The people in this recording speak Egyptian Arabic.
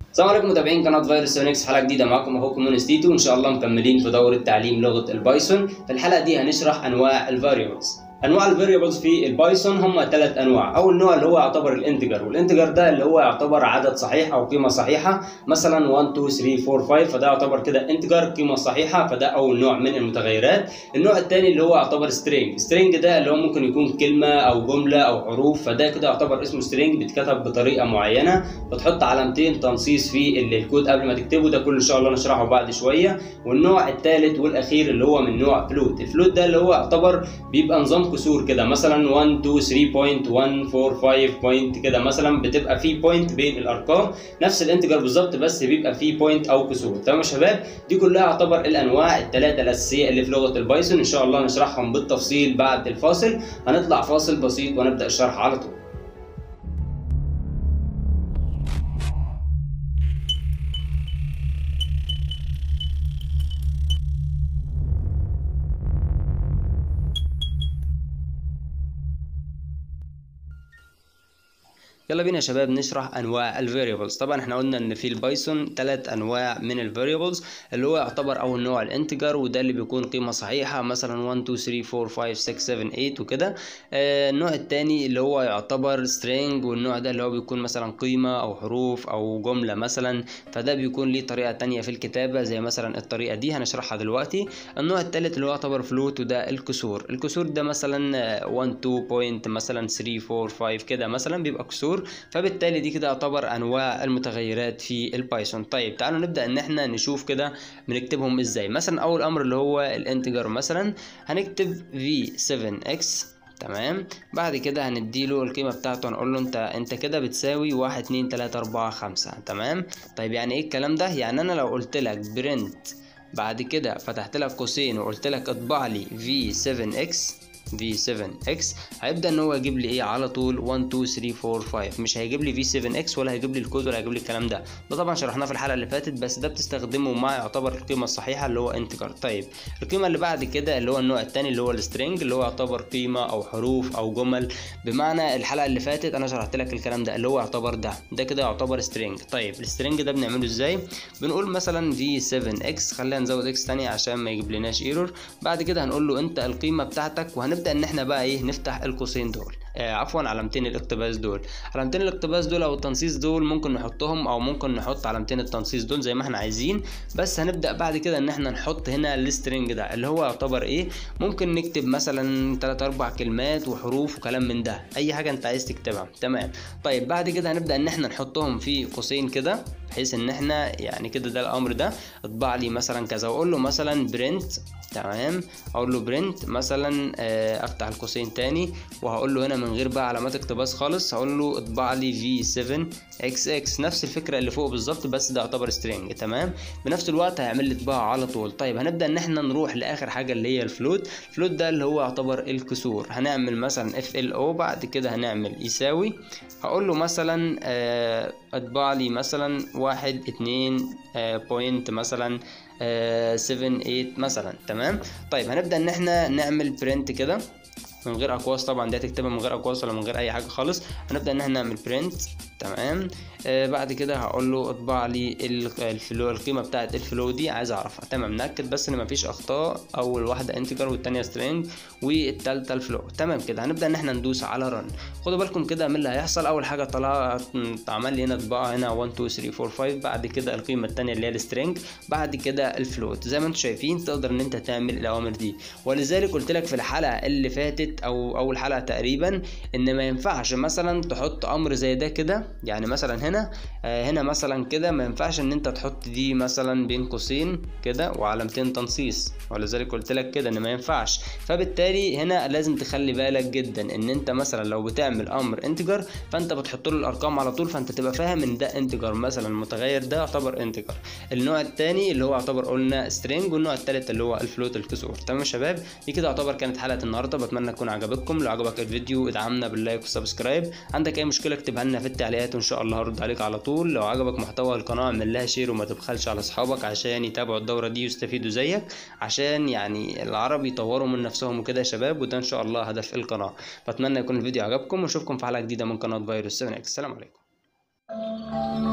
السلام عليكم متابعين قناه فيروس 7 اكس حلقه جديده معاكم اخوكم يونس تيتو وان شاء الله مكملين في دوره تعليم لغه البايثون في الحلقه دي هنشرح انواع الفاريبلز انواع الفاريبلز في البايثون هم ثلاث انواع اول نوع اللي هو يعتبر الانتجر والانتجر ده اللي هو يعتبر عدد صحيح او قيمه صحيحه مثلا 1 2 3 4 5 فده يعتبر كده انتجر قيمه صحيحه فده اول نوع من المتغيرات النوع الثاني اللي هو يعتبر سترينج سترينج ده اللي هو ممكن يكون كلمه او جمله او حروف فده كده يعتبر اسمه سترينج بيتكتب بطريقه معينه بتحط علامتين تنصيص في الكود قبل ما تكتبه ده كله ان شاء الله نشرحه بعد شويه والنوع الثالث والاخير اللي هو من نوع فلوت الفلوت ده اللي هو يعتبر بيبقى نظام كسور كده مثلا 1 2 3.1 4 5 بوينت كده مثلا بتبقى في بوينت بين الارقام نفس الانتجر بالظبط بس بيبقى في بوينت او كسور تمام يا شباب دي كلها يعتبر الانواع الثلاثه الاساسيه اللي في لغه البايثون ان شاء الله نشرحهم بالتفصيل بعد الفاصل هنطلع فاصل بسيط ونبدا الشرح على طول يلا بينا يا شباب نشرح انواع الفاريبلز طبعا احنا قلنا ان في البايثون ثلاث انواع من الفاريبلز اللي هو يعتبر اول نوع الانتجر وده اللي بيكون قيمه صحيحه مثلا 1 2 3 4 5 6 7 8 وكده آه النوع الثاني اللي هو يعتبر string والنوع ده اللي هو بيكون مثلا قيمه او حروف او جمله مثلا فده بيكون ليه طريقه تانية في الكتابه زي مثلا الطريقه دي هنشرحها دلوقتي النوع الثالث اللي هو يعتبر فلوت وده الكسور الكسور ده مثلا 1 2 بوينت مثلا 3 4 5 كده مثلا بيبقى كسور فبالتالي دي كده يعتبر انواع المتغيرات في البايثون طيب تعالوا نبدا ان احنا نشوف كده بنكتبهم ازاي مثلا اول امر اللي هو الانتجر مثلا هنكتب v7x تمام بعد كده هنديله القيمه بتاعته هنقول له انت انت كده بتساوي واحد اتنين تلاتة اربعة خمسة تمام طيب يعني ايه الكلام ده يعني انا لو قلت لك برنت بعد كده فتحت لك قوسين وقلت لك اطبع لي v7x v7x هيبدا ان هو يجيب لي ايه على طول 1 2 3 4 5 مش هيجيب لي v7x ولا هيجيب لي الكود ولا هيجيب لي الكلام ده ده طبعا شرحناه في الحلقه اللي فاتت بس ده بتستخدمه مع يعتبر القيمه الصحيحه اللي هو انتجر طيب القيمه اللي بعد كده اللي هو النوع الثاني اللي هو السترنج اللي هو يعتبر قيمه او حروف او جمل بمعنى الحلقه اللي فاتت انا شرحت لك الكلام ده اللي هو يعتبر ده ده كده يعتبر سترنج طيب السترنج ده بنعمله ازاي بنقول مثلا v7x خلينا نزود x ثانيه عشان ما يجيب لناش ايرور بعد كده هنقول له انت القيمه بتاعتك وهنبدا نبدا ان احنا بقى ايه نفتح القوسين دول آه عفوا علامتين الاقتباس دول علامتين الاقتباس دول او التنصيص دول ممكن نحطهم او ممكن نحط علامتين التنصيص دول زي ما احنا عايزين بس هنبدا بعد كده ان احنا نحط هنا السترنج ده اللي هو يعتبر ايه ممكن نكتب مثلا 3 4 كلمات وحروف وكلام من ده اي حاجه انت عايز تكتبها تمام طيب بعد كده هنبدا ان احنا نحطهم في قوسين كده بحيث ان احنا يعني كده ده الامر ده اطبع لي مثلا كذا واقول له مثلا برنت تمام اقول له برنت مثلا افتح القوسين تاني وهقول له هنا من غير بقى علامات اقتباس خالص هقول له اطبع لي في 7 اكس اكس نفس الفكره اللي فوق بالظبط بس ده يعتبر سترينج تمام بنفس الوقت هيعمل لي طباعه على طول طيب هنبدا ان احنا نروح لاخر حاجه اللي هي الفلوت الفلوت ده اللي هو يعتبر الكسور هنعمل مثلا اف ال او بعد كده هنعمل يساوي هقول له مثلا اطبع لي مثلا واحد اتنين بوينت مثلا 7 8 مثلا تمام طيب هنبدا ان احنا نعمل برنت كده من غير اقواس طبعا دي هتكتبها من غير اقواس ولا من غير اي حاجه خالص هنبدا ان احنا نعمل برنت تمام آه بعد كده هقول له اطبع لي الفلو القيمه بتاعه الفلو دي عايز اعرفها تمام ناكد بس ان مفيش اخطاء اول واحده انتجر والثانيه سترينج والثالثه الفلو تمام كده هنبدا ان احنا ندوس على رن خدوا بالكم كده من اللي هيحصل اول حاجه طلع اتعمل لي هنا طباعه هنا 1 2 3 4 5 بعد كده القيمه الثانيه اللي هي السترينج بعد كده الفلوت زي ما انتم شايفين تقدر ان انت تعمل الاوامر دي ولذلك قلت لك في الحلقه اللي فاتت او اول حلقه تقريبا ان ما ينفعش مثلا تحط امر زي ده كده يعني مثلا هنا آه هنا مثلا كده ما ينفعش ان انت تحط دي مثلا بين قوسين كده وعلامتين تنصيص ولذلك قلت لك كده ان ما ينفعش فبالتالي هنا لازم تخلي بالك جدا ان انت مثلا لو بتعمل امر انتجر فانت بتحط له الارقام على طول فانت تبقى فاهم ان ده انتجر مثلا المتغير ده يعتبر انتجر النوع الثاني اللي هو يعتبر قلنا سترينج والنوع الثالث اللي هو الفلوت الكسور تمام يا شباب دي كده يعتبر كانت حلقه النهارده بتمنى تكون عجبتكم لو عجبك الفيديو ادعمنا باللايك والسبسكرايب عندك اي مشكله اكتبها لنا في التعليقات وان شاء الله هرد عليك على طول لو عجبك محتوى القناه اعمل لها شير وما تبخلش على اصحابك عشان يتابعوا الدوره دي ويستفيدوا زيك عشان يعني العرب يطوروا من نفسهم وكده يا شباب وده ان شاء الله هدف القناه بتمنى يكون الفيديو عجبكم ونشوفكم في حلقه جديده من قناه فيروس 7 اكس السلام عليكم